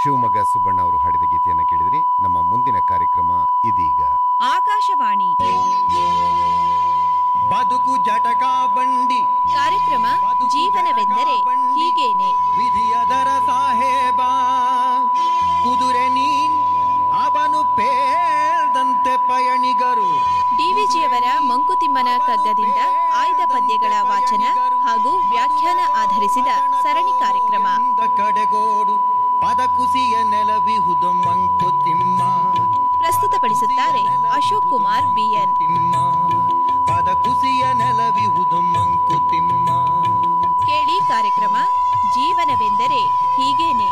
ಶಿವಮೊಗ್ಗ ಸುಬ್ಬಣ್ಣ ಅವರು ಹಾಡಿದ ಗೀತೆಯನ್ನು ಕೇಳಿದ್ರಿ ನಮ್ಮ ಮುಂದಿನ ಕಾರ್ಯಕ್ರಮ ಇದೀಗ ಆಕಾಶವಾಣಿ ಬದುಕು ಜಟಕಾ ಬಂಡಿ ಕಾರ್ಯಕ್ರಮ ಜೀವನವೆಂದರೆ ಹೀಗೇನೆ ವಿಧಿಯದರ ಸಾಹೇಬ ಕುದುರೆ ನೀನ್ ಅವನು ಪೇಳ್ದಂತೆ ಪಯಣಿಗರು ಡಿವಿಜಿಯವರ ಮಂಕುತಿಮ್ಮನ ಕಗ್ಗದಿಂದ ಆಯ್ದ ಪದ್ಯಗಳ ವಾಚನ ಹಾಗೂ ವ್ಯಾಖ್ಯಾನ ಆಧರಿಸಿದ ಸರಣಿ ಕಾರ್ಯಕ್ರಮ ಇಂದ ಕಡೆಗೋಡು ಪದ ಕುಸಿಯ ನೆಲವಿಹುದು ಮಂಕುತಿಮ್ಮ ಪ್ರಸ್ತುತಪಡಿಸುತ್ತಾರೆ ಅಶೋಕ್ ಕುಮಾರ್ ಬಿಎನ್ ತಿಮ್ಮ ಪದ ಕುಸಿಯ ನೆಲವಿಹುದು ಮಂಕುತಿಮ್ಮ ಕೇಳಿ ಕಾರ್ಯಕ್ರಮ ಜೀವನವೆಂದರೆ ಹೀಗೇನೆ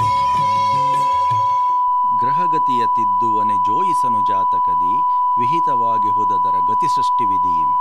ಗ್ರಹಗತಿಯ ತಿದ್ದುವನೆ ಜೋಯಿಸನು ಜಾತಕದಿ ವಿಹಿತವಾಗಿ ಹುದದರ ಗತಿಸೃಷ್ಟಿ ವಿಧಿಯಿಂ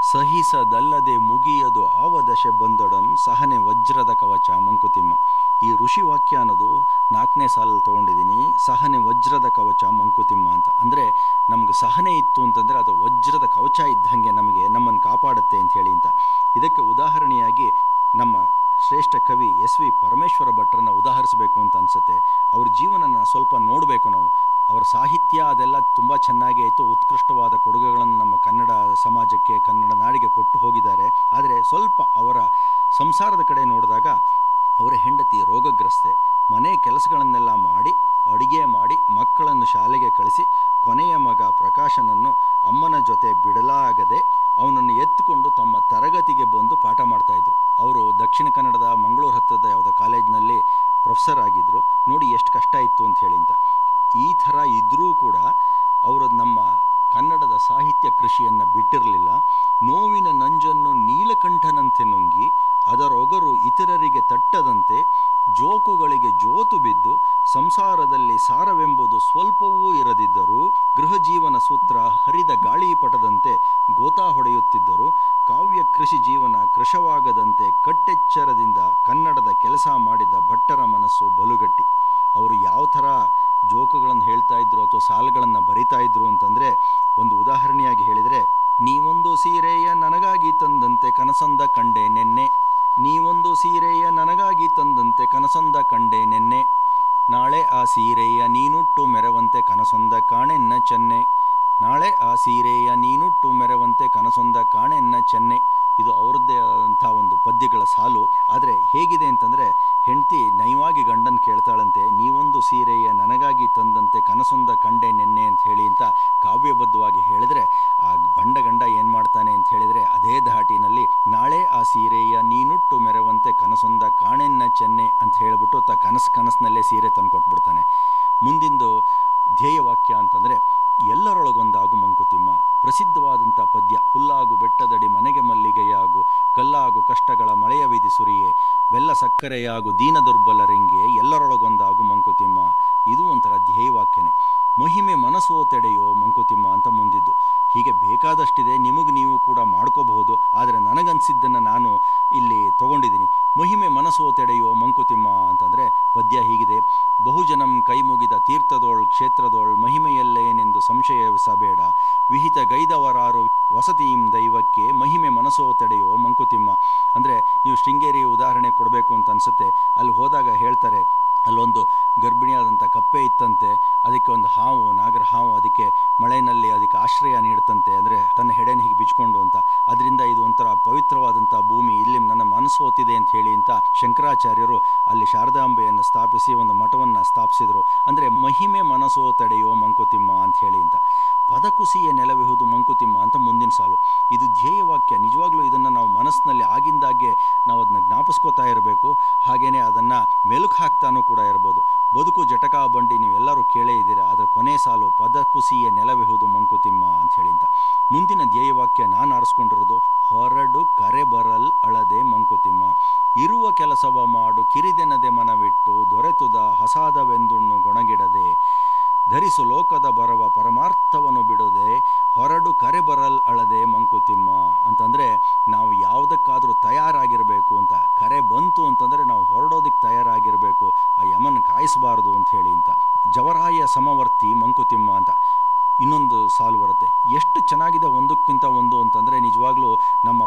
ಸಹಿಸದಲ್ಲದೆ ಮುಗಿಯದು ಆವದಶೆ ಬಂದೊಡಂ ಸಹನೆ ವಜ್ರದ ಕವಚ ಮಂಕುತಿಮ್ಮ ಈ ಋಷಿ ವಾಕ್ಯ ಅನ್ನೋದು ನಾಲ್ಕನೇ ಸಾಲಲ್ಲಿ ತೊಗೊಂಡಿದ್ದೀನಿ ಸಹನೆ ವಜ್ರದ ಕವಚ ಮಂಕುತಿಮ್ಮ ಅಂತ ಅಂದರೆ ನಮ್ಗೆ ಸಹನೆ ಇತ್ತು ಅಂತಂದರೆ ಅದು ವಜ್ರದ ಕವಚ ಇದ್ದಂಗೆ ನಮಗೆ ನಮ್ಮನ್ನು ಕಾಪಾಡುತ್ತೆ ಅಂತ ಹೇಳಿ ಅಂತ ಇದಕ್ಕೆ ಉದಾಹರಣೆಯಾಗಿ ನಮ್ಮ ಶ್ರೇಷ್ಠ ಕವಿ ಎಸ್ ವಿ ಪರಮೇಶ್ವರ ಭಟ್ರನ್ನ ಉದಾಹರಿಸಬೇಕು ಅಂತ ಅನಿಸುತ್ತೆ ಅವ್ರ ಜೀವನನ ಸ್ವಲ್ಪ ನೋಡಬೇಕು ನಾವು ಅವರ ಸಾಹಿತ್ಯ ಅದೆಲ್ಲ ತುಂಬ ಚೆನ್ನಾಗಿ ಆಯಿತು ಉತ್ಕೃಷ್ಟವಾದ ಕೊಡುಗೆಗಳನ್ನು ನಮ್ಮ ಕನ್ನಡ ಸಮಾಜಕ್ಕೆ ಕನ್ನಡ ನಾಡಿಗೆ ಕೊಟ್ಟು ಹೋಗಿದ್ದಾರೆ ಆದರೆ ಸ್ವಲ್ಪ ಅವರ ಸಂಸಾರದ ಕಡೆ ನೋಡಿದಾಗ ಅವರ ಹೆಂಡತಿ ರೋಗಗ್ರಸ್ತೆ ಮನೆ ಕೆಲಸಗಳನ್ನೆಲ್ಲ ಮಾಡಿ ಅಡಿಗೆ ಮಾಡಿ ಮಕ್ಕಳನ್ನು ಶಾಲೆಗೆ ಕಳಿಸಿ ಕೊನೆಯ ಮಗ ಪ್ರಕಾಶನನ್ನು ಅಮ್ಮನ ಜೊತೆ ಬಿಡಲಾಗದೆ ಅವನನ್ನು ಎತ್ತುಕೊಂಡು ತಮ್ಮ ತರಗತಿಗೆ ಬಂದು ಪಾಠ ಮಾಡ್ತಾಯಿದ್ರು ಅವರು ದಕ್ಷಿಣ ಕನ್ನಡದ ಮಂಗಳೂರು ಹತ್ತಿರದ ಯಾವುದೋ ಕಾಲೇಜಿನಲ್ಲಿ ಪ್ರೊಫೆಸರ್ ಆಗಿದ್ದರು ನೋಡಿ ಎಷ್ಟು ಕಷ್ಟ ಇತ್ತು ಅಂತ ಹೇಳಿ ಅಂತ ಈ ಥರ ಇದ್ದರೂ ಕೂಡ ಅವರು ನಮ್ಮ ಕನ್ನಡದ ಸಾಹಿತ್ಯ ಕೃಷಿಯನ್ನು ಬಿಟ್ಟಿರಲಿಲ್ಲ ನೋವಿನ ನಂಜನ್ನು ನೀಲಕಂಠನಂತೆ ನುಂಗಿ ಅದರೊಗರು ಇತರರಿಗೆ ತಟ್ಟದಂತೆ ಜೋಕುಗಳಿಗೆ ಜೋತು ಬಿದ್ದು ಸಂಸಾರದಲ್ಲಿ ಸಾರವೆಂಬುದು ಸ್ವಲ್ಪವೂ ಇರದಿದ್ದರೂ ಗೃಹ ಜೀವನ ಸೂತ್ರ ಹರಿದ ಗಾಳಿಪಟದಂತೆ ಗೋತಾ ಹೊಡೆಯುತ್ತಿದ್ದರು ಕಾವ್ಯ ಕೃಷಿ ಜೀವನ ಕೃಶವಾಗದಂತೆ ಕಟ್ಟೆಚ್ಚರದಿಂದ ಕನ್ನಡದ ಕೆಲಸ ಮಾಡಿದ ಭಟ್ಟರ ಮನಸ್ಸು ಬಲುಗಟ್ಟಿ ಅವರು ಯಾವ ಥರ ಜೋಕುಗಳನ್ನು ಹೇಳ್ತಾ ಇದ್ರು ಅಥವಾ ಸಾಲುಗಳನ್ನು ಬರಿತಾ ಇದ್ರು ಅಂತಂದರೆ ಒಂದು ಉದಾಹರಣೆಯಾಗಿ ಹೇಳಿದರೆ ನೀವೊಂದು ಸೀರೆಯ ನನಗಾಗಿ ತಂದಂತೆ ಕನಸಂದ ಕಂಡೆ ನೆನ್ನೆ ನೀವೊಂದು ಸೀರೆಯ ನನಗಾಗಿ ತಂದಂತೆ ಕನಸೊಂದ ಕಂಡೆ ನೆನ್ನೆ ನಾಳೆ ಆ ಸೀರೆಯ ನೀನುಟ್ಟು ಮೆರವಂತೆ ಕನಸೊಂದ ಕಾಣೆನ್ನ ಚೆನ್ನೆ ನಾಳೆ ಆ ಸೀರೆಯ ನೀನುಟ್ಟು ಮೆರವಂತೆ ಕನಸೊಂದ ಕಾಣೆನ್ನ ಚೆನ್ನೆ ಇದು ಅವ್ರದ್ದೇ ಆದಂಥ ಒಂದು ಪದ್ಯಗಳ ಸಾಲು ಆದರೆ ಹೇಗಿದೆ ಅಂತಂದರೆ ಹೆಂಡತಿ ನಯವಾಗಿ ಗಂಡನ ಕೇಳ್ತಾಳಂತೆ ನೀವೊಂದು ಸೀರೆಯ ನನಗಾಗಿ ತಂದಂತೆ ಕನಸೊಂದ ಕಂಡೆ ನೆನ್ನೆ ಅಂತ ಹೇಳಿ ಅಂತ ಕಾವ್ಯಬದ್ಧವಾಗಿ ಹೇಳಿದ್ರೆ ಆ ಬಂಡ ಗಂಡ ಏನು ಮಾಡ್ತಾನೆ ಅಂತ ಹೇಳಿದರೆ ಅದೇ ಧಾಟಿನಲ್ಲಿ ನಾಳೆ ಆ ಸೀರೆಯ ನೀನುಟ್ಟು ಮೆರವಂತೆ ಕನಸೊಂದ ಕಾಣೆನ್ನ ಚೆನ್ನೆ ಅಂತ ಹೇಳಿಬಿಟ್ಟು ತ ಕನಸು ಕನಸಿನಲ್ಲೇ ಸೀರೆ ತಂದು ಕೊಟ್ಬಿಡ್ತಾನೆ ಮುಂದಿಂದು ಧ್ಯೇಯವಾಕ್ಯ ಅಂತಂದರೆ ಎಲ್ಲರೊಳಗೊಂದಾಗು ಮಂಕುತಿಮ್ಮ ಪ್ರಸಿದ್ಧವಾದಂಥ ಪದ್ಯ ಹುಲ್ಲಾಗು ಬೆಟ್ಟದಡಿ ಮನೆಗೆ ಮಲ್ಲಿಗೆಯಾಗು ಕಲ್ಲಾಗು ಕಷ್ಟಗಳ ಮಳೆಯ ವಿಧಿ ಸುರಿಯೇ ಬೆಲ್ಲ ಸಕ್ಕರೆಯಾಗು ದೀನ ದುರ್ಬಲರಿಂಗೆ ಎಲ್ಲರೊಳಗೊಂದಾಗು ಮಂಕುತಿಮ್ಮ ಇದು ಒಂಥರ ಧ್ಯೇಯವಾಕ್ಯನೇ ಮಹಿಮೆ ಮನಸೋತೆಡೆಯೋ ಮಂಕುತಿಮ್ಮ ಅಂತ ಮುಂದಿದ್ದು ಹೀಗೆ ಬೇಕಾದಷ್ಟಿದೆ ನಿಮಗೆ ನೀವು ಕೂಡ ಮಾಡ್ಕೋಬಹುದು ಆದರೆ ನನಗನ್ಸಿದ್ದನ್ನು ನಾನು ಇಲ್ಲಿ ತಗೊಂಡಿದ್ದೀನಿ ಮಹಿಮೆ ಮನಸೋತೆಡೆಯೋ ಮಂಕುತಿಮ್ಮ ಅಂತಂದರೆ ಪದ್ಯ ಹೀಗಿದೆ ಬಹುಜನಂ ಕೈ ಮುಗಿದ ತೀರ್ಥದೋಳ್ ಕ್ಷೇತ್ರದೋಳ್ ಮಹಿಮೆಯಲ್ಲೇನೆಂದು ಸಂಶಯವಿಸಬೇಡ ವಿಹಿತ ಗೈದವರಾರು ವಸತಿಂ ದೈವಕ್ಕೆ ಮಹಿಮೆ ಮನಸೋತೆಡೆಯೋ ಮಂಕುತಿಮ್ಮ ಅಂದರೆ ನೀವು ಶೃಂಗೇರಿ ಉದಾಹರಣೆ ಕೊಡಬೇಕು ಅಂತ ಅನಿಸುತ್ತೆ ಅಲ್ಲಿ ಹೋದಾಗ ಹೇಳ್ತಾರೆ ಅಲ್ಲೊಂದು ಗರ್ಭಿಣಿಯಾದಂಥ ಕಪ್ಪೆ ಇತ್ತಂತೆ ಅದಕ್ಕೆ ಒಂದು ಹಾವು ನಾಗರ ಹಾವು ಅದಕ್ಕೆ ಮಳೆಯಲ್ಲಿ ಅದಕ್ಕೆ ಆಶ್ರಯ ನೀಡುತ್ತಂತೆ ಅಂದರೆ ತನ್ನ ಹೆಡೆನ ಹೀಗೆ ಬಿಚ್ಕೊಂಡು ಅಂತ ಅದರಿಂದ ಇದು ಒಂಥರ ಪವಿತ್ರವಾದಂಥ ಭೂಮಿ ಇಲ್ಲಿ ನನ್ನ ಮನಸ್ಸು ಓತಿದೆ ಅಂತ ಹೇಳಿ ಅಂತ ಶಂಕರಾಚಾರ್ಯರು ಅಲ್ಲಿ ಶಾರದಾಂಬೆಯನ್ನು ಸ್ಥಾಪಿಸಿ ಒಂದು ಮಠವನ್ನು ಸ್ಥಾಪಿಸಿದರು ಅಂದರೆ ಮಹಿಮೆ ಮನಸ್ಸೋ ತಡೆಯೋ ಮಂಕುತಿಮ್ಮ ಅಂತ ಹೇಳಿ ಅಂತ ಪದಕುಸಿಯ ನೆಲವಿಹುದು ಮಂಕುತಿಮ್ಮ ಅಂತ ಮುಂದಿನ ಸಾಲು ಇದು ಧ್ಯೇಯವಾಕ್ಯ ನಿಜವಾಗ್ಲೂ ಇದನ್ನು ನಾವು ಮನಸ್ಸಿನಲ್ಲಿ ಆಗಿಂದಾಗೆ ನಾವು ಅದನ್ನ ಜ್ಞಾಪಿಸ್ಕೋತಾ ಇರಬೇಕು ಹಾಗೆಯೇ ಅದನ್ನು ಮೆಲುಕು ಹಾಕ್ತಾನೂ ಕೂಡ ಇರ್ಬೋದು ಬದುಕು ಜಟಕಾ ಬಂಡಿ ನೀವೆಲ್ಲರೂ ಕೇಳೇ ಇದ್ದೀರಾ ಅದರ ಕೊನೆ ಸಾಲು ಪದಕುಸಿಯ ನೆಲವಿಹುದು ಮಂಕುತಿಮ್ಮ ಅಂತ ಹೇಳಿ ಅಂತ ಮುಂದಿನ ಧ್ಯೇಯವಾಕ್ಯ ನಾನು ಆರಿಸ್ಕೊಂಡಿರೋದು ಹೊರಡು ಕರೆ ಬರಲ್ ಅಳದೆ ಮಂಕುತಿಮ್ಮ ಇರುವ ಕೆಲಸವ ಮಾಡು ಕಿರಿದೆನದೆ ಮನವಿಟ್ಟು ದೊರೆತುದ ಹಸಾದವೆಂದುಣ್ಣು ಗೊಣಗಿಡದೆ ಧರಿಸು ಲೋಕದ ಬರವ ಪರಮಾರ್ಥವನ್ನು ಬಿಡದೆ ಹೊರಡು ಕರೆ ಬರಲ್ ಅಳದೆ ಮಂಕುತಿಮ್ಮ ಅಂತಂದರೆ ನಾವು ಯಾವುದಕ್ಕಾದರೂ ತಯಾರಾಗಿರಬೇಕು ಅಂತ ಕರೆ ಬಂತು ಅಂತಂದರೆ ನಾವು ಹೊರಡೋದಕ್ಕೆ ತಯಾರಾಗಿರಬೇಕು ಆ ಯಮನ್ ಕಾಯಿಸಬಾರ್ದು ಅಂತ ಹೇಳಿ ಅಂತ ಜವರಾಯ ಸಮವರ್ತಿ ಮಂಕುತಿಮ್ಮ ಅಂತ ಇನ್ನೊಂದು ಸಾಲು ಬರುತ್ತೆ ಎಷ್ಟು ಚೆನ್ನಾಗಿದೆ ಒಂದಕ್ಕಿಂತ ಒಂದು ಅಂತಂದರೆ ನಿಜವಾಗ್ಲೂ ನಮ್ಮ